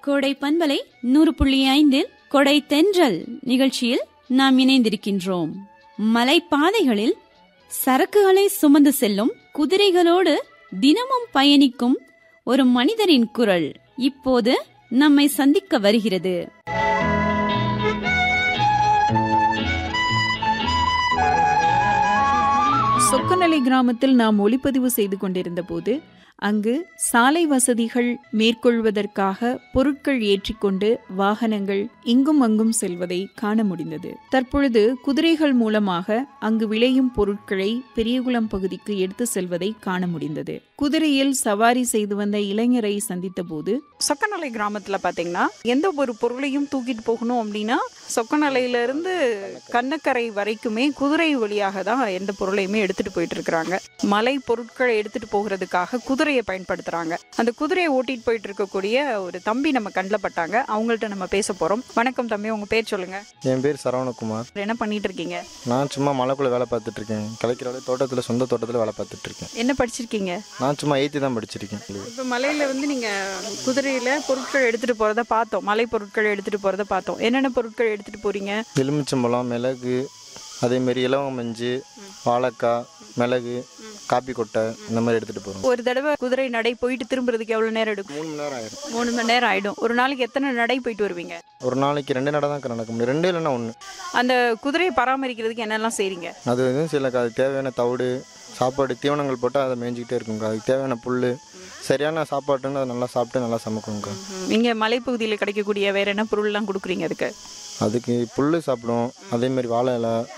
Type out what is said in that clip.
கோடை பண்பலை நூறு புள்ளி ஐந்தில் கொடை தென்றல் நிகழ்ச்சியில் நாம் இணைந்திருக்கின்றோம் மலைப்பாதைகளில் சரக்குகளை சுமந்து செல்லும் குதிரைகளோடு தினமும் பயணிக்கும் ஒரு மனிதரின் குரல் இப்போது நம்மை சந்திக்க வருகிறது சொக்கநலை கிராமத்தில் நாம் ஒளிப்பதிவு செய்து கொண்டிருந்த போது அங்கு சாலை வசதிகள் மேற்கொள்வதற்காக பொருட்கள் ஏற்றிக்கொண்டு வாகனங்கள் இங்கும் அங்கும் செல்வதை காண முடிந்தது தற்பொழுது குதிரைகள் மூலமாக அங்கு விளையும் பொருட்களை பெரியகுளம் பகுதிக்கு எடுத்து செல்வதை காண முடிந்தது குதிரையில் சவாரி செய்து வந்த இளைஞரை சந்தித்த போது சொக்கநலை கிராமத்துல பாத்தீங்கன்னா எந்த ஒரு பொருளையும் தூக்கிட்டு போகணும் அப்படின்னா சொக்கநலையில இருந்து கண்ணக்கரை வரைக்குமே குதிரை வழியாக தான் எந்த பொருளையுமே எடுத்துட்டு போயிட்டு இருக்கிறாங்க மலை பொருட்களை எடுத்துட்டு போகிறதுக்காக குதிரையை பயன்படுத்துறாங்க அந்த குதிரையை ஓட்டிட்டு போயிட்டு இருக்கக்கூடிய ஒரு தம்பி நம்ம கண்ணில் பட்டாங்க அவங்கள்ட்ட நம்ம பேச போறோம் வணக்கம் தம்பி உங்க பேர் சொல்லுங்க என் பேர் சரவணகுமார் என்ன பண்ணிட்டு இருக்கீங்க நான் சும்மா மலைக்குள்ளே வேலை பார்த்துட்டு இருக்கேன் கலைக்கிற தோட்டத்தில் சொந்த தோட்டத்தில் வேலை பார்த்துட்டு இருக்கேன் என்ன படிச்சிருக்கீங்க நான் சும்மா எயித்து தான் படிச்சிருக்கேன் இப்போ மலையில வந்து நீங்க குதிரையில பொருட்கள் எடுத்துட்டு போறத பார்த்தோம் மலை பொருட்கள் எடுத்துட்டு போறத பார்த்தோம் என்னென்ன பொருட்கள் எடுத்துட்டு போறீங்க எலுமிச்சம்பழம் மிளகு அதேமாரி இலவம் மஞ்சு வாழைக்காய் மிளகு காப்பி கொட்டை இந்த மாதிரி எடுத்துகிட்டு போகிறோம் ஒரு தடவை குதிரை நடை போயிட்டு திரும்புறதுக்கு எவ்வளவு நேரம் எடுக்கும் மூணு மணி நேரம் ஆயிரும் மூணு மணி நேரம் ஆயிடும் ஒரு நாளைக்கு எத்தனை நடை போயிட்டு வருவீங்க ஒரு நாளைக்கு ரெண்டு நடை தான் நடக்க முடியும் ரெண்டு இல்லைன்னா ஒன்று அந்த குதிரையை பராமரிக்கிறதுக்கு என்னெல்லாம் செய்றீங்க அது வந்து சில அதுக்கு தேவையான தவிடு சாப்பாடு தீவனங்கள் போட்டால் அதை மேய்ஞ்சிக்கிட்டே இருக்குங்க அதுக்கு தேவையான புல் சரியான சாப்பாட்டுன்னு அதை நல்லா சாப்பிட்டு நல்லா சமைக்குங்க இங்க மலைப்பகுதியில் கிடைக்கக்கூடிய வேற என்ன பொருள்லாம் கொடுக்குறீங்க அதுக்கு அதுக்கு புல் சாப்பிடும் அதேமாரி வாழை இலை